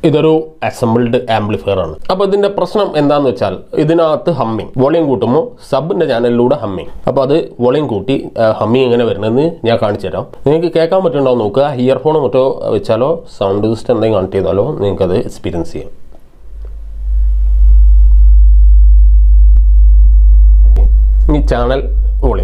ഇതൊരു assembled amplifier ആണ് അപ്പോൾ ഇതിന്റെ പ്രശ്നം എന്താന്ന് വെച്ചാൽ ഇതിനകത്ത് ഹമ്മിങ് വോളിയം കൂട്ടുമ്പോൾ സബിന്റെ ചാനലിലൂടെ ഹമ്മിങ് അപ്പോൾ അത് വോളിയം കൂട്ടി ഹമ്മിങ് എങ്ങനെ വരുന്നതെന്ന് ഞാൻ കാണിച്ചു തരാം നിങ്ങൾക്ക് കേൾക്കാൻ പറ്റുന്നുണ്ടോ എന്ന് നോക്കുക ഇയർഫോൺ മറ്റോ വെച്ചാലോ സൗണ്ട് സിസ്റ്റം എന്തെങ്കിലും കണക്ട് ചെയ്താലോ നിങ്ങൾക്കത് എക്സ്പീരിയൻസ് ചെയ്യാം ഈ ചാനൽ വോളിയം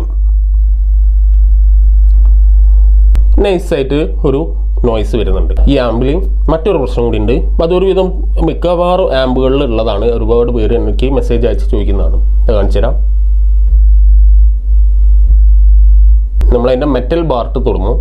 നൈസായിട്ട് ഒരു നോയ്സ് വരുന്നുണ്ട് ഈ ആമ്പിൽ മറ്റൊരു പ്രശ്നം കൂടി ഉണ്ട് അതൊരുവിധം മിക്കവാറും ആമ്പുകളിൽ ഉള്ളതാണ് ഒരുപാട് പേര് എനിക്ക് മെസ്സേജ് അയച്ച് ചോദിക്കുന്നതാണ് അത് കാണിച്ചു തരാം നമ്മളതിൻ്റെ മെറ്റൽ ബാർട്ട് തുടങ്ങും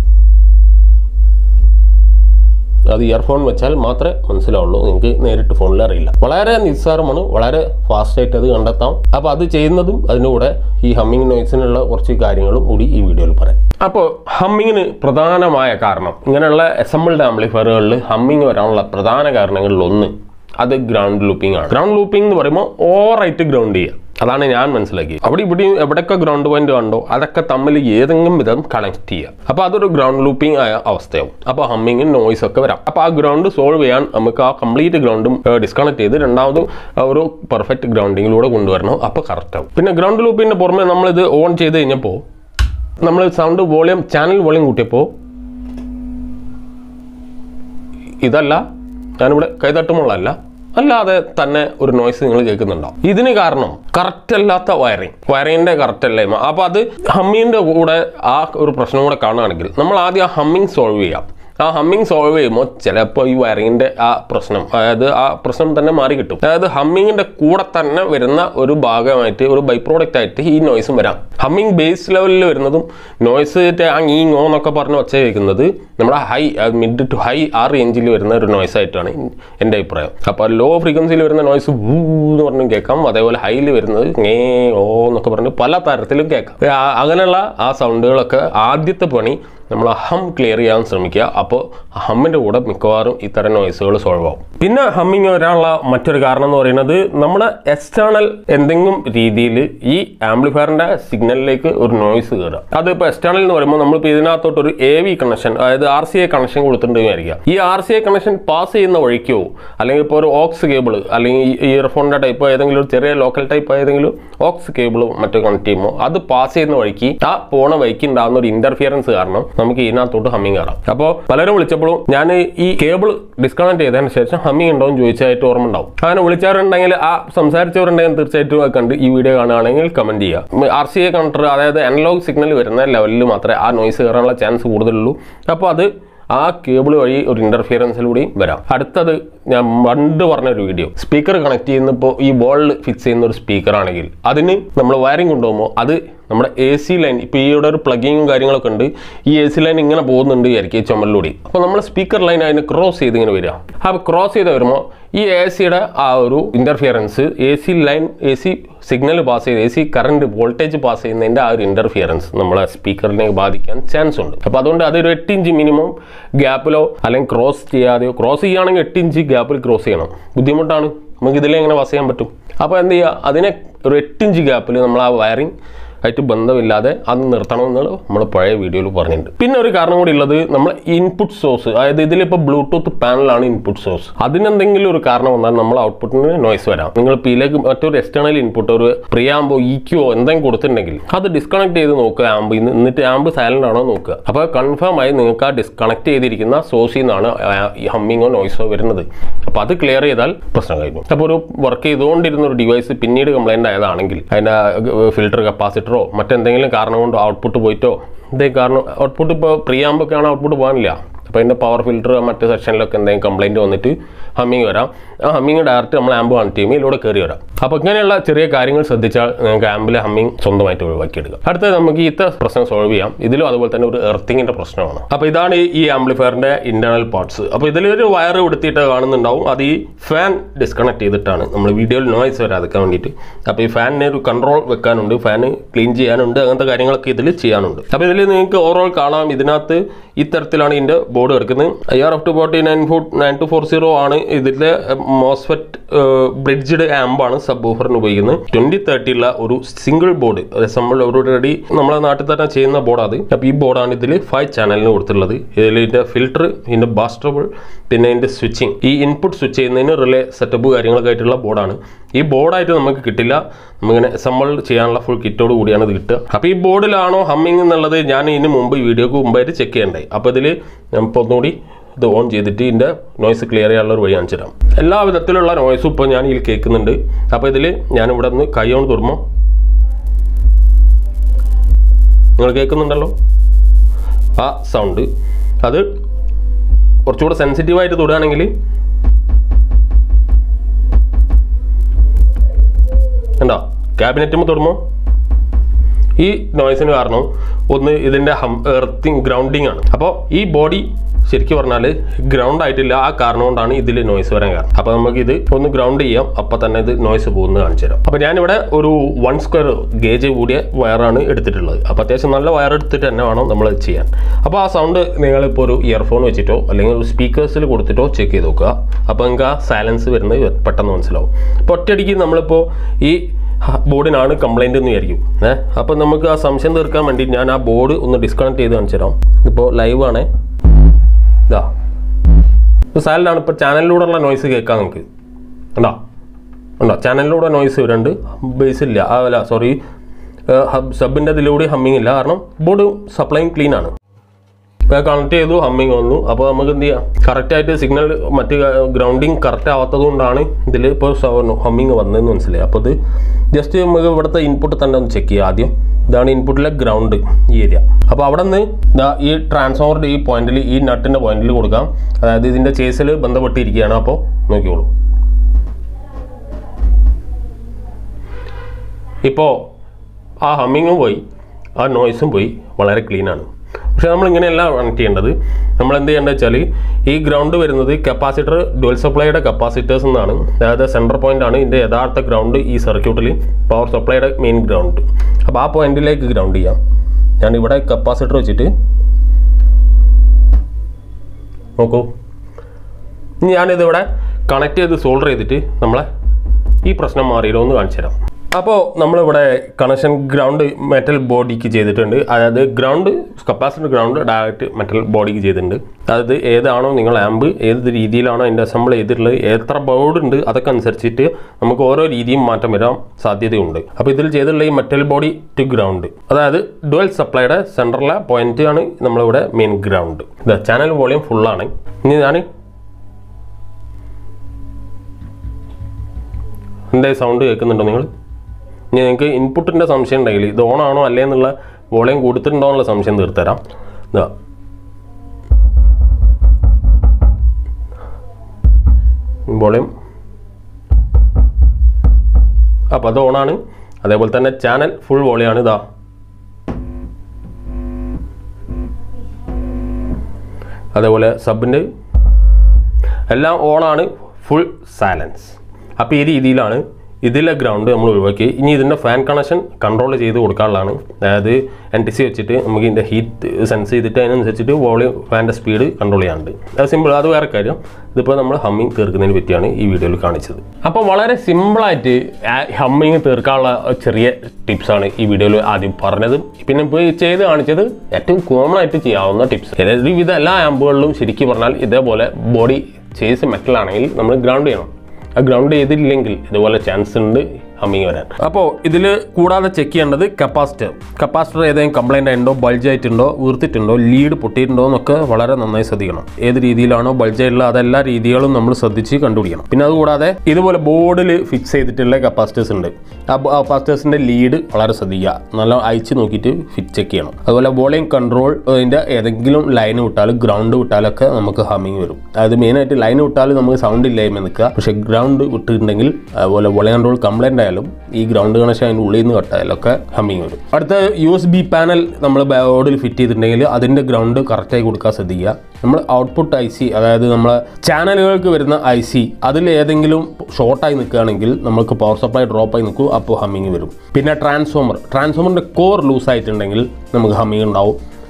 അത് ഇയർഫോൺ വെച്ചാൽ മാത്രമേ മനസ്സിലാവുള്ളൂ നിങ്ങൾക്ക് നേരിട്ട് ഫോണിൽ അറിയില്ല വളരെ നിസ്സാരമാണ് വളരെ ഫാസ്റ്റ് ആയിട്ട് അത് കണ്ടെത്താം അപ്പോൾ അത് ചെയ്യുന്നതും അതിൻ്റെ കൂടെ ഈ ഹമ്മിങ് നോയ്സിനുള്ള കുറച്ച് കാര്യങ്ങളും കൂടി ഈ വീഡിയോയിൽ പറയാം അപ്പോൾ ഹമ്മിങ്ങിന് പ്രധാനമായ കാരണം ഇങ്ങനെയുള്ള അസംബിൾഡ് ആംപ്ലിഫയറുകളിൽ ഹമ്മിങ് വരാനുള്ള പ്രധാന കാരണങ്ങളിൽ ഒന്ന് അത് ഗ്രൗണ്ട് ലൂപ്പിംഗ് ആണ് ഗ്രൗണ്ട് ലൂപ്പിംഗ് എന്ന് പറയുമ്പോൾ ഓവറായിട്ട് ഗ്രൗണ്ട് ചെയ്യുക അതാണ് ഞാൻ മനസ്സിലാക്കിയത് അവിടെ ഇവിടെയും എവിടെയൊക്കെ ഗ്രൗണ്ട് പോയിന്റ് കണ്ടോ അതൊക്കെ തമ്മിൽ ഏതെങ്കിലും വിധം കണക്ട് ചെയ്യുക അപ്പോൾ അതൊരു ഗ്രൗണ്ട് ലൂപ്പിംഗ് ആയ അവസ്ഥയാവും അപ്പോൾ ഹമ്മിങ്ങും നോയ്സ് ഒക്കെ വരാം അപ്പോൾ ആ ഗ്രൗണ്ട് സോൾവ് ചെയ്യാൻ നമുക്ക് ആ കംപ്ലീറ്റ് ഗ്രൗണ്ടും ഡിസ്കണക്ട് ചെയ്ത് രണ്ടാമത് ഒരു പെർഫെക്റ്റ് ഗ്രൗണ്ടിങ്ങിലൂടെ കൊണ്ടുവരണം അപ്പോൾ കറക്റ്റ് ആവും പിന്നെ ഗ്രൗണ്ട് ലൂപ്പിൻ്റെ പുറമെ നമ്മളിത് ഓൺ ചെയ്ത് കഴിഞ്ഞപ്പോൾ നമ്മൾ സൗണ്ട് വോളിയം ചാനൽ വോളിയം കൂട്ടിയപ്പോൾ ഇതല്ല ഞാനിവിടെ കൈതട്ടുമുള്ളതല്ല അല്ലാതെ തന്നെ ഒരു നോയ്സ് നിങ്ങൾ കേൾക്കുന്നുണ്ടാവും ഇതിന് കാരണം കറക്റ്റ് അല്ലാത്ത വയറിങ് വയറിങ്ങിന്റെ കറക്റ്റ് അല്ലായ്മ അപ്പൊ അത് ഹമ്മിങ്ങിന്റെ കൂടെ ആ ഒരു പ്രശ്നം കൂടെ കാണുകയാണെങ്കിൽ നമ്മൾ ആദ്യം ആ ഹമ്മിങ് സോൾവ് ചെയ്യാം ആ ഹമ്മിങ് സോൾവ് ചെയ്യുമ്പോൾ ചിലപ്പോൾ ഈ വയറിങ്ങിന്റെ ആ പ്രശ്നം അതായത് ആ പ്രശ്നം തന്നെ മാറി കിട്ടും അതായത് ഹമ്മിങ്ങിന്റെ കൂടെ തന്നെ വരുന്ന ഒരു ഭാഗമായിട്ട് ഒരു ബൈ പ്രോഡക്റ്റ് ആയിട്ട് ഈ നോയ്സും വരാം ഹമ്മിങ് ബേസ് ലെവലിൽ വരുന്നതും നോയ്സ് ആ ഈ ngോ എന്നൊക്കെ പറഞ്ഞ് ഒച്ച കേൾക്കുന്നത് നമ്മുടെ ഹൈ മിഡ് ടു ഹൈ ആ റേഞ്ചിൽ വരുന്ന ഒരു നോയ്സ് ആയിട്ടാണ് എൻ്റെ അഭിപ്രായം അപ്പോൾ ലോ ഫ്രീക്വൻസിയിൽ വരുന്ന നോയ്സ് വൂ എന്ന് പറഞ്ഞും കേൾക്കാം അതേപോലെ ഹൈയിൽ വരുന്നത് ngേ ഓ എന്നൊക്കെ പറഞ്ഞ് പല തരത്തിലും കേൾക്കാം ആ- അങ്ങനെയുള്ള ആ സൗണ്ടുകളൊക്കെ ആദ്യത്തെ പണി നമ്മൾ ഹം ക്ലിയർ ചെയ്യാൻ ശ്രമിക്കുക അപ്പോൾ ഹമ്മിൻ്റെ കൂടെ മിക്കവാറും ഇത്തരം നോയ്സുകൾ സോൾവ് ആവും പിന്നെ ഹമ്മിങ് വരാനുള്ള മറ്റൊരു കാരണം എന്ന് പറയുന്നത് നമ്മുടെ എക്സ്റ്റേണൽ എന്തെങ്കിലും രീതിയിൽ ഈ ആംപ്ലിഫയറിൻ്റെ സിഗ്നലിലേക്ക് ഒരു നോയ്സ് കയറുക അതിപ്പോൾ എക്സ്റ്റേണൽ എന്ന് പറയുമ്പോൾ നമ്മളിപ്പോൾ ഇതിനകത്തോട്ട് ഒരു എ വി കണക്ഷൻ അതായത് ആർ സി ഐ കണക്ഷൻ കൊടുത്തിട്ടുണ്ടായിരിക്കുക ഈ R C I connection pass ചെയ്യുന്ന വഴിക്കോ അല്ലെങ്കിൽ ഇപ്പോൾ ഒരു ഓക്സ് കേബിൾ അല്ലെങ്കിൽ ഇയർഫോണിൻ്റെ ടൈപ്പ് ഏതെങ്കിലും ഒരു ചെറിയ ലോക്കൽ ടൈപ്പ് ഏതെങ്കിലും ഓക്സ് കേബിളും മറ്റോ കണക്ട് ചെയ്യുമ്പോൾ അത് പാസ് ചെയ്യുന്ന വഴിക്ക് ആ പോണ വഴിക്ക് ഉണ്ടാകുന്ന ഒരു ഇന്റർഫിയറൻസ് കാരണം നമുക്ക് ഇതിനകത്തോട്ട് ഹമ്മിങ് കയറാം അപ്പോൾ പലരും വിളിച്ചപ്പോഴും ഞാൻ ഈ കേബിൾ ഡിസ്കണക്ട് ചെയ്തതിന് ശേഷം ഹമ്മിങ് ഉണ്ടോ എന്ന് ചോദിച്ചായിട്ട് ഓർമ്മ ഉണ്ടാവും അങ്ങനെ വിളിച്ചവരുണ്ടെങ്കിൽ ആ സംസാരിച്ചവരുണ്ടെങ്കിൽ തീർച്ചയായിട്ടും അത് കണ്ട് ഈ വീഡിയോ കാണുകയാണെങ്കിൽ കമന്റ് ചെയ്യുക ആർ സി എ കണക്ടർ അതായത് അനലോഗ് സിഗ്നൽ വരുന്ന ലെവലിൽ മാത്രമേ ആ നോയ്സ് കയറാനുള്ള ചാൻസ് കൂടുതലുള്ളൂ അപ്പോൾ അത് ആ കേബിൾ വഴി ഒരു ഇന്റർഫിയറൻസിലൂടെയും വരാം അടുത്തത് ഞാൻ പണ്ട് പറഞ്ഞൊരു വീഡിയോ സ്പീക്കർ കണക്ട് ചെയ്യുന്നപ്പോൾ ഈ ബോളിൽ ഫിക്സ് ചെയ്യുന്ന ഒരു സ്പീക്കർ ആണെങ്കിൽ അതിന് നമ്മൾ വയറിംഗ് കൊണ്ടുപോകുമ്പോൾ അത് നമ്മുടെ എ സി ലൈൻ ഇപ്പോൾ ഈ ഇവിടെ ഒരു പ്ലഗിങ്ങും കാര്യങ്ങളൊക്കെ ഉണ്ട് ഈ എ സി ലൈൻ ഇങ്ങനെ പോകുന്നുണ്ട് വിചാരിക്കും ഈ ചുമലിലൂടെ അപ്പോൾ നമ്മൾ സ്പീക്കർ ലൈൻ അതിന് ക്രോസ് ചെയ്ത് ഇങ്ങനെ വരിക അപ്പോൾ ക്രോസ് ചെയ്ത് വരുമ്പോൾ ഈ എ സിയുടെ ആ ഒരു interference A C line A C signal pass ചെയ്ത് A C current voltage pass ചെയ്യുന്നതിൻ്റെ ആ ഒരു ഇന്റർഫിയറൻസ് നമ്മളെ സ്പീക്കറിനെ ബാധിക്കാൻ ചാൻസ് ഉണ്ട് അപ്പോൾ അതുകൊണ്ട് അതൊരു എട്ട് ഇഞ്ച് മിനിമം ഗ്യാപ്പിലോ അല്ലെങ്കിൽ ക്രോസ് ചെയ്യാതെയോ ക്രോസ് ചെയ്യുകയാണെങ്കിൽ എട്ട് ഇഞ്ച് ഗ്യാപ്പിൽ ക്രോസ് ചെയ്യണം ബുദ്ധിമുട്ടാണ് നമുക്ക് ഇതിലെ എങ്ങനെ പാസ് ചെയ്യാൻ പറ്റും അപ്പോൾ എന്ത് ചെയ്യുക അതിനെ ഒരു എട്ട് ഇഞ്ച് ഗ്യാപ്പിൽ നമ്മൾ ആ വയറിംഗ് ആയിട്ട് ബന്ധമില്ലാതെ അത് നിർത്തണമെന്ന് നമ്മൾ പഴയ വീഡിയോയിൽ പറഞ്ഞിട്ടുണ്ട് പിന്നെ ഒരു കാരണം കൂടി ഉള്ളത് നമ്മൾ ഇൻപുട്ട് സോഴ്സ് അതായത് ഇതിലിപ്പോൾ ബ്ലൂടൂത്ത് പാനലാണ് ഇൻപുട്ട് സോഴ്സ് അതിനെന്തെങ്കിലും ഒരു കാരണം വന്നാൽ നമ്മൾ ഔട്ട്പുട്ടിന് നോയ്സ് വരാം നിങ്ങൾ പിയിലേക്ക് മറ്റൊരു എക്സ്റ്റേണൽ ഇൻപുട്ട് ഒരു പ്രിയാമ്പോ ഇക്യോ എന്തെങ്കിലും കൊടുത്തിട്ടുണ്ടെങ്കിൽ അത് ഡിസ്കണക്ട് ചെയ്ത് നോക്കുക ആമ്പ് എന്നിട്ട് ആമ്പ് സൈലന്റ് ആണോ നോക്കുക അപ്പോൾ കൺഫേം ആയി നിങ്ങൾക്ക് ആ ഡിസ്കണക്ട് ചെയ്തിരിക്കുന്ന സോഴ്സിൽ നിന്നാണ് ഈ ഹമ്മിങ്ങോ നോയ്സോ വരുന്നത് അപ്പോൾ അത് ക്ലിയർ ചെയ്താൽ പ്രശ്നം കഴിഞ്ഞു അപ്പോൾ ഒരു വർക്ക് ചെയ്തുകൊണ്ടിരുന്ന ഒരു ഡിവൈസ് പിന്നീട് കംപ്ലൈൻ്റ് ആയതാണെങ്കിൽ അതിൻ്റെ ഫിൽറ്റർ കപ്പാസിറ്ററോ മറ്റെന്തെങ്കിലും കാരണം കൊണ്ട് ഔട്ട്പുട്ട് പോയിട്ടോ ഇതേ കാരണം ഔട്ട്പുട്ട് ഇപ്പോൾ പ്രിയാമ്പൊക്കെയാണ് ഔട്ട്പുട്ട് പോകാനില്ല അപ്പോൾ അതിൻ്റെ പവർ ഫിൽറ്റർ മറ്റ് സെക്ഷനിലൊക്കെ എന്തെങ്കിലും കംപ്ലൈൻറ്റ് വന്നിട്ട് ഹമ്മിങ് വരാം ആ ഹമ്മിങ് ഡയറക്റ്റ് നമ്മൾ ആമ്പ് കണക്ട് ചെയ്യുമ്പോൾ ഇതിലൂടെ കയറി വരാം അപ്പോൾ ഇങ്ങനെയുള്ള ചെറിയ കാര്യങ്ങൾ ശ്രദ്ധിച്ചാൽ നിങ്ങൾക്ക് ആമ്പിലെ ഹമ്മിങ് സ്വന്തമായിട്ട് ഒഴിവാക്കിയെടുക്കാം അടുത്തത് നമുക്ക് ഈ പ്രശ്നം സോൾവ് ചെയ്യാം ഇതിലും അതുപോലെ തന്നെ ഒരു എർത്തിങ്ങിൻ്റെ പ്രശ്നമാണ് അപ്പോൾ ഇതാണ് ഈ ആംപ്ലിഫയറിൻ്റെ ഇന്റേണൽ പാർട്സ് അപ്പോൾ ഇതിലൊരു വയർ എടുത്തിട്ട് കാണുന്നുണ്ടാവും അത് ഈ ഫാൻ ഡിസ്കണക്ട് ചെയ്തിട്ടാണ് നമ്മൾ വീഡിയോയിൽ നോയ്സ് വരാതിരിക്കാൻ വേണ്ടിയിട്ട് അപ്പോൾ ഈ ഫാനിന് ഒരു കൺട്രോൾ വെക്കാനുണ്ട് ഫാന് ക്ലീൻ ചെയ്യാനുണ്ട് അങ്ങനത്തെ കാര്യങ്ങളൊക്കെ ഇതിൽ ചെയ്യാനുണ്ട് അപ്പോൾ ഇതിൽ നിങ്ങൾക്ക് ഓവറോൾ കാണാം ഇതിനകത്ത് ഇത്തരത്തിലാണ് ഇതിൻ്റെ ബോർഡ് കിടക്കുന്നത് I R F two forty nine four nine two four zero ആണ് ഇതിൻ്റെ മോസ്ഫെറ്റ് ബ്രിഡ്ജ്ഡ് ആമ്പാണ് സബ് ഓഫറിന് ഉപയോഗിക്കുന്നത് ട്വന്റി തേർട്ടിയുള്ള ഒരു സിംഗിൾ ബോർഡ് നമ്മൾ ഓൾറെഡി നമ്മളെ നാട്ടിൽ തന്നെ ചെയ്യുന്ന ബോർഡാണ് അത് അപ്പോൾ ഈ ബോർഡാണ് ഇതിൽ ഫൈവ് ചാനലിന് കൊടുത്തിട്ടുള്ളത് ഇതിൽ ഇതിൻ്റെ ഫിൽറ്റർ ഇതിൻ്റെ ബാസ്റ്റബിൾ പിന്നെ ഇതിൻ്റെ സ്വിച്ചിങ് ഈ ഇൻപുട്ട് സ്വിച്ച് ചെയ്യുന്നതിന് റിലേ സെറ്റപ്പ് കാര്യങ്ങളൊക്കെ ആയിട്ടുള്ള ബോർഡാണ് ഈ ബോർഡായിട്ട് നമുക്ക് കിട്ടില്ല നമുക്കിങ്ങനെ അസംബിൾ ചെയ്യാനുള്ള ഫുൾ കിറ്റോട് കൂടിയാണ് ഇത് കിട്ടുക അപ്പോൾ ഈ ബോർഡിലാണോ ഹമ്മിങ് എന്നുള്ളത് ഞാൻ ഇതിന് മുമ്പ് ഈ വീഡിയോക്ക് മുമ്പായിട്ട് ചെക്ക് ചെയ്യണ്ടായി അപ്പോൾ ഇതിൽ ഇപ്പോൾ ഒന്നുകൂടി ഇത് ഓൺ ചെയ്തിട്ട് ഇതിൻ്റെ നോയ്സ് ക്ലിയർ ചെയ്യാനുള്ള ഒരു വഴി കാണിച്ചു തരാം എല്ലാ വിധത്തിലുള്ള നോയ്സും ഇപ്പോൾ ഞാൻ ഇതിൽ കേൾക്കുന്നുണ്ട് അപ്പോൾ ഇതിൽ ഞാൻ ഇവിടെ നിന്ന് കൈ കൊണ്ട് തുറമോ നിങ്ങൾ കേൾക്കുന്നുണ്ടല്ലോ ആ സൗണ്ട് അത് കുറച്ചുകൂടെ സെൻസിറ്റീവായിട്ട് തൊടുകയാണെങ്കിൽ ഉണ്ടോ ക്യാബിനറ്റുമ്പോൾ തൊടുമോ ഈ നോയ്സിന് കാരണം ഒന്ന് ഇതിൻ്റെ ഹം എർത്തിങ് ഗ്രൗണ്ടിങ് ആണ് അപ്പോൾ ഈ ബോഡി ശരിക്കും പറഞ്ഞാൽ ഗ്രൗണ്ട് ആയിട്ടില്ല ആ കാരണം കൊണ്ടാണ് ഇതിൽ നോയ്സ് വരാൻ കാരണം അപ്പോൾ നമുക്ക് ഇത് ഒന്ന് ഗ്രൗണ്ട് ചെയ്യാം അപ്പോൾ തന്നെ ഇത് നോയ്സ് പോകുന്നത് കാണിച്ചു തരാം അപ്പോൾ ഞാനിവിടെ ഒരു വൺ സ്ക്വയർ ഗേജ് കൂടിയ വയറാണ് എടുത്തിട്ടുള്ളത് അപ്പോൾ അത്യാവശ്യം നല്ല വയർ എടുത്തിട്ട് തന്നെ വേണം നമ്മൾ ഇത് ചെയ്യാൻ അപ്പോൾ ആ സൗണ്ട് നിങ്ങളിപ്പോൾ ഒരു ഇയർഫോൺ വെച്ചിട്ടോ അല്ലെങ്കിൽ ഒരു സ്പീക്കേഴ്സിൽ കൊടുത്തിട്ടോ ചെക്ക് ചെയ്ത് നോക്കുക അപ്പോൾ നിങ്ങൾക്ക് ആ സൈലൻസ് വരുന്നത് പെട്ടെന്ന് മനസ്സിലാവും അപ്പോൾ ഒറ്റയടിക്ക് നമ്മളിപ്പോൾ ഈ ബോർഡിനാണ് കംപ്ലൈൻറ്റ് എന്ന് വിചാരിക്കും ഏഹ് അപ്പോൾ നമുക്ക് ആ സംശയം തീർക്കാൻ വേണ്ടി ഞാൻ ആ ബോർഡ് ഒന്ന് ഡിസ്കണക്ട് ചെയ്ത് കാണിച്ചു തരാം ഇപ്പോൾ ലൈവ് ആണ് ഇതാ ഇത് സൈലൻ്റാണ് ഇപ്പോൾ ചാനലിലൂടെയുള്ള നോയ്സ് കേൾക്കാം നമുക്ക് ഉണ്ടോ ഉണ്ടോ ചാനലിലൂടെ നോയ്സ് വരുന്നുണ്ട് ബേസ് ഇല്ല ആ അല്ല സോറി സബിൻ്റെ ഇതിലൂടെ ഹമ്മിങ് ഇല്ല കാരണം ബോർഡ് സപ്ലൈയും ക്ലീൻ ആണ് ഇപ്പോൾ കണക്ട് ചെയ്തു ഹമ്മിങ് വന്നു അപ്പോൾ നമുക്ക് എന്ത് ചെയ്യാം കറക്റ്റായിട്ട് സിഗ്നൽ മറ്റ് ഗ്രൗണ്ടിങ് കറക്റ്റ് ആവാത്തത് കൊണ്ടാണ് ഇതിൽ ഇപ്പോൾ ഹമ്മിങ് വന്നതെന്ന് മനസ്സിലായി അപ്പോൾ ഇത് ജസ്റ്റ് നമുക്ക് ഇവിടുത്തെ ഇൻപുട്ട് തന്നെ ഒന്ന് ചെക്ക് ചെയ്യാം ആദ്യം ഇതാണ് ഇൻപുട്ടിലെ ഗ്രൗണ്ട് ഈ ഏരിയ അപ്പോൾ അവിടെ നിന്ന് ഇതാ ഈ ട്രാൻസ്ഫോമറിൻ്റെ ഈ പോയിന്റിൽ ഈ നട്ടിൻ്റെ പോയിന്റിൽ കൊടുക്കാം അതായത് ഇതിൻ്റെ ചേസിൽ ബന്ധപ്പെട്ടിരിക്കുകയാണ് അപ്പോൾ നോക്കിക്കോളൂ ഇപ്പോൾ ആ ഹമ്മിങ്ങും പോയി ആ നോയ്സും പോയി വളരെ ക്ലീനാണ് പക്ഷേ നമ്മൾ ഇങ്ങനെയല്ല കണക്ട് ചെയ്യേണ്ടത് നമ്മൾ എന്ത് ചെയ്യേണ്ടത് വെച്ചാൽ ഈ ഗ്രൗണ്ട് വരുന്നത് കപ്പാസിറ്റർ ഡുവൽ സപ്ലൈയുടെ കപ്പാസിറ്റേഴ്സ് എന്നാണ് അതായത് സെൻറ്റർ പോയിന്റ് ആണ് ഇതിൻ്റെ യഥാർത്ഥ ഗ്രൗണ്ട് ഈ സർക്യൂട്ടിൽ പവർ സപ്ലൈയുടെ മെയിൻ ഗ്രൗണ്ട് അപ്പോൾ ആ പോയിന്റിലേക്ക് ഗ്രൗണ്ട് ചെയ്യാം ഞാൻ ഇവിടെ കപ്പാസിറ്റർ വെച്ചിട്ട് നോക്കൂ ഇനി ഞാനിതിവിടെ കണക്ട് ചെയ്ത് സോൾഡർ ചെയ്തിട്ട് നമ്മളെ ഈ പ്രശ്നം മാറിയല്ലോ എന്ന് കാണിച്ചു തരാം അപ്പോൾ നമ്മളിവിടെ കണക്ഷൻ ഗ്രൗണ്ട് മെറ്റൽ ബോഡിക്ക് ചെയ്തിട്ടുണ്ട് അതായത് ground capacitor ground direct metal ബോഡിക്ക് ചെയ്തിട്ടുണ്ട് അതായത് ഏതാണോ നിങ്ങൾ ആമ്പ് ഏത് രീതിയിലാണോ അതിൻ്റെ അസംബിൾ ചെയ്തിട്ടുള്ളത് എത്ര ബോർഡ് ഉണ്ട് അതൊക്കെ അനുസരിച്ചിട്ട് നമുക്ക് ഓരോ രീതിയും മാറ്റം വരാൻ സാധ്യതയുണ്ട് അപ്പോൾ ഇതിൽ ചെയ്തിട്ടുള്ള ഈ മെറ്റൽ ബോഡി ടു ഗ്രൗണ്ട് അതായത് ഡുവൽ സപ്ലൈയുടെ സെൻറ്ററിലെ പോയിന്റ് ആണ് നമ്മളിവിടെ മെയിൻ ഗ്രൗണ്ട് ഇത് ചാനൽ വോളിയം ഫുള്ളാണ് ഇനി ഞാൻ എൻ്റെ സൗണ്ട് കേൾക്കുന്നുണ്ടോ നിങ്ങൾ ഇനി നിങ്ങൾക്ക് ഇൻപുട്ടിൻ്റെ സംശയം ഉണ്ടെങ്കിൽ ഇത് ഓണാണോ അല്ലേ എന്നുള്ള വോളിയം കൊടുത്തിട്ടുണ്ടോ എന്നുള്ള സംശയം തീർത്തരാം ഇതാ വോളിയം അപ്പോൾ അത് ഓണാണ് അതേപോലെ തന്നെ ചാനൽ ഫുൾ വോളിയാണ് ഇതാ അതേപോലെ സബിൻ്റെ എല്ലാം ഓണാണ് ഫുൾ സൈലൻസ് അപ്പോൾ ഈ രീതിയിലാണ് ഇതിലെ ഗ്രൗണ്ട് നമ്മൾ ഒഴിവാക്കി ഇനി ഇതിൻ്റെ ഫാൻ കണക്ഷൻ കൺട്രോൾ ചെയ്ത് കൊടുക്കാനുള്ളതാണ് അതായത് എൻ ടി സി വെച്ചിട്ട് നമുക്ക് ഇതിൻ്റെ ഹീറ്റ് സെൻസ് ചെയ്തിട്ട് അതിനനുസരിച്ചിട്ട് വോളിയം ഫാൻ്റെ സ്പീഡ് കൺട്രോൾ ചെയ്യാനുണ്ട് അത് സിമ്പിൾ അത് വേറെ കാര്യം ഇതിപ്പോൾ നമ്മൾ ഹമ്മിങ് തീർക്കുന്നതിനെ പറ്റിയാണ് ഈ വീഡിയോയിൽ കാണിച്ചത് അപ്പോൾ വളരെ സിമ്പിളായിട്ട് ഹമ്മിങ് തീർക്കാനുള്ള ചെറിയ ടിപ്സാണ് ഈ വീഡിയോയിൽ ആദ്യം പറഞ്ഞത് പിന്നെ ഇപ്പോൾ ഈ ചെയ്ത് കാണിച്ചത് ഏറ്റവും കോമൺ ആയിട്ട് ചെയ്യാവുന്ന ടിപ്സ് ഒരുവിധ എല്ലാ ആമ്പുകളിലും ശരിക്കും പറഞ്ഞാൽ ഇതേപോലെ ബോഡി ചേസ് മെറ്റലാണെങ്കിൽ നമ്മൾ ഗ്രൗണ്ട് ചെയ്യണം ആ ഗ്രൗണ്ട് ചെയ്തില്ലെങ്കിൽ ഇതുപോലെ ചാൻസ് ഉണ്ട് ഹമ്മിങ് വരാൻ അപ്പോൾ ഇതിൽ കൂടാതെ ചെക്ക് ചെയ്യേണ്ടത് കപ്പാസിറ്റർ കപ്പാസിറ്റർ ഏതെങ്കിലും കംപ്ലൈൻ്റ് ആയിട്ടുണ്ടോ ബൾജ് ആയിട്ടുണ്ടോ വീർത്തിട്ടുണ്ടോ ലീഡ് പൊട്ടിയിട്ടുണ്ടോ എന്നൊക്കെ വളരെ നന്നായി ശ്രദ്ധിക്കണം ഏത് രീതിയിലാണോ ബൾജ് ആയിട്ടുള്ള അതെല്ലാ രീതികളും നമ്മൾ ശ്രദ്ധിച്ച് കണ്ടുപിടിക്കണം പിന്നെ അതുകൂടാതെ ഇതുപോലെ ബോർഡിൽ ഫിക്സ് ചെയ്തിട്ടുള്ള കപ്പാസിറ്റേഴ്സ് ഉണ്ട് ആ കപ്പാസിറ്റേഴ്സിൻ്റെ ലീഡ് വളരെ ശ്രദ്ധിക്കുക നല്ല അയച്ച് നോക്കിയിട്ട് ഫിറ്റ് ചെക്ക് ചെയ്യണം അതുപോലെ വോളിയം കൺട്രോൾ അതിൻ്റെ ഏതെങ്കിലും ലൈൻ വിട്ടാൽ ഗ്രൗണ്ട് വിട്ടാലൊക്കെ നമുക്ക് ഹമ്മിങ് വരും അതായത് മെയിനായിട്ട് ലൈൻ വിട്ടാൽ നമുക്ക് സൗണ്ട് ഇല്ലായ്മ നിൽക്കുക പക്ഷേ ഗ്രൗണ്ട് വിട്ടിട്ടുണ്ടെങ്കിൽ അതുപോലെ വോളിയം കൺട്രോൾ കംപ്ലൈൻ്റ് ആയാലും ഈ ഗ്രൗണ്ട് കണക്ഷൻ അതിൻ്റെ ഉള്ളിൽ നിന്ന് കട്ടായാലൊക്കെ ഹമ്മിങ് വരും അടുത്ത യു എസ് ബി പാനൽ നമ്മൾ ബോർഡിൽ ഫിറ്റ് ചെയ്തിട്ടുണ്ടെങ്കിൽ അതിൻ്റെ ഗ്രൗണ്ട് കറക്റ്റായി കൊടുക്കാൻ ശ്രദ്ധിക്കുക നമ്മൾ ഔട്ട്പുട്ട് ഐ സി അതായത് നമ്മളെ ചാനലുകൾക്ക് വരുന്ന ഐ സി അതിൽ ഏതെങ്കിലും ഷോർട്ടായി നിൽക്കുകയാണെങ്കിൽ നമുക്ക് പവർ സപ്ലൈ ഡ്രോപ്പ് ആയി നിൽക്കും അപ്പോൾ ഹമ്മിങ് വരും പിന്നെ ട്രാൻസ്ഫോമർ ട്രാൻസ്ഫോമറിൻ്റെ കോർ ലൂസ് ആയിട്ടുണ്ടെങ്കിൽ നമുക്ക് ഹമ്മിങ് ഉണ്ടാവും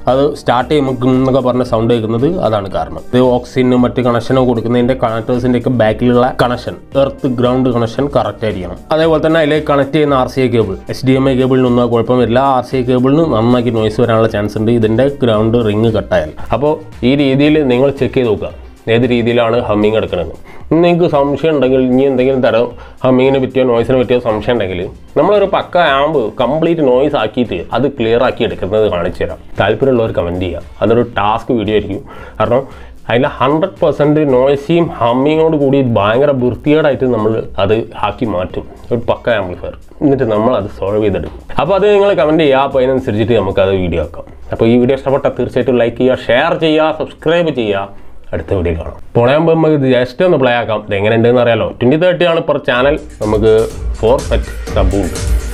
അത് സ്റ്റാർട്ട് ചെയ്യുമ്പോൾ ഗും എന്നൊക്കെ പറഞ്ഞ സൗണ്ട് കേൾക്കുന്നത് അതാണ് കാരണം ഇത് ഓക്സിജനും മറ്റ് കണക്ഷനോ കൊടുക്കുന്നതിൻ്റെ കണക്ടേഴ്സിൻ്റെ ഒക്കെ ബാക്കിലുള്ള connection earth ground connection correct ആയിരിക്കണം അതേപോലെ തന്നെ അതിലേക്ക് കണക്ട് ചെയ്യുന്ന R C I cable H D M I കേബിളിനൊന്നും കുഴപ്പം വരില്ല ആർ സി ഐ കേബിളിന് നന്നാക്കി നോയ്സ് വരാനുള്ള ചാൻസ് ഉണ്ട് ഇതിൻ്റെ ഗ്രൗണ്ട് റിങ് കട്ടായാൽ അപ്പോൾ ഈ രീതിയിൽ നിങ്ങൾ ചെക്ക് ചെയ്ത് നോക്കുക ഏത് രീതിയിലാണ് ഹമ്മിങ് എടുക്കുന്നത് നിങ്ങൾക്ക് സംശയം ഉണ്ടെങ്കിൽ ഇനി എന്തെങ്കിലും തരം ഹമ്മിങ്ങിനെ പറ്റിയോ നോയ്സിനെ പറ്റിയോ സംശയം ഉണ്ടെങ്കിൽ നമ്മളൊരു പക്ക ആമ്പ് കംപ്ലീറ്റ് നോയ്സ് ആക്കിയിട്ട് അത് ക്ലിയർ ആക്കി എടുക്കുന്നത് കാണിച്ചു തരാം താല്പര്യമുള്ളവർ കമൻറ്റ് ചെയ്യുക അതൊരു ടാസ്ക് വീഡിയോ ആയിരിക്കും കാരണം അതിൽ ഹൺഡ്രഡ് പെർസെൻറ്റ് നോയ്സിയും ഹമ്മിങ്ങോട് കൂടി ഭയങ്കര വൃത്തികേടായിട്ട് നമ്മൾ അത് ആക്കി മാറ്റും ഒരു പക്ക ആംപ്ലിഫയർ എന്നിട്ട് നമ്മൾ അത് സോൾവ് ചെയ്തെടുക്കും അപ്പോൾ അത് നിങ്ങൾ കമൻറ്റ് ചെയ്യുക അപ്പോൾ അതിനനുസരിച്ചിട്ട് നമുക്ക് അത് വീഡിയോ ആക്കാം അപ്പോൾ ഈ വീഡിയോ ഇഷ്ടപ്പെട്ടാൽ തീർച്ചയായിട്ടും ലൈക്ക് ചെയ്യുക ഷെയർ ചെയ്യുക സബ്സ്ക്രൈബ് ചെയ്യുക അടുത്ത വീഡിയോ കാണാം പോണയാകുമ്പോൾ നമുക്ക് ഇത് ജസ്റ്റ് ഒന്ന് പ്ലേ ആക്കാം ഇത് എങ്ങനെ ഉണ്ടെന്ന് അറിയാലോ ട്വൻറ്റി തേർട്ടി ആണ് പെർ ചാനൽ നമുക്ക് ഫോർ സെറ്റ് സബുണ്ട്